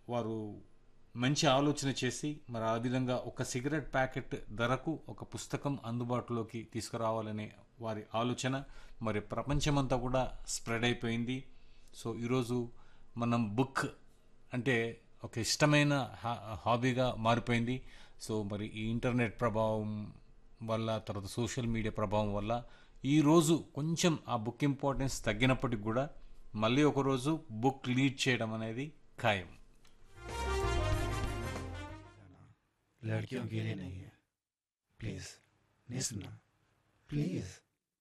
వారు మంచి ఆలోచన చేసి మరి ఆ విధంగా ఒక సిగరెట్ ప్యాకెట్ ధరకు ఒక పుస్తకం అందుబాటులోకి తీసుకురావాలనే వారి ఆలోచన మరి ప్రపంచమంతా కూడా స్ప్రెడ్ అయిపోయింది సో ఈరోజు మనం బుక్ అంటే ఒక ఇష్టమైన హా- హాబీగా మారిపోయింది సో మరి ఈ ఇంటర్నెట్ ప్రభావం వల్ల తర్వాత సోషల్ మీడియా ప్రభావం వల్ల ఈరోజు కొంచెం ఆ బుక్ ఇంపార్టెన్స్ తగ్గినప్పటికి కూడా మళ్ళీ ఒకరోజు బుక్ లీడ్ చేయడం అనేది ఖాయం लड़कियों के लिए नहीं है प्लीज नहीं सुनना प्लीज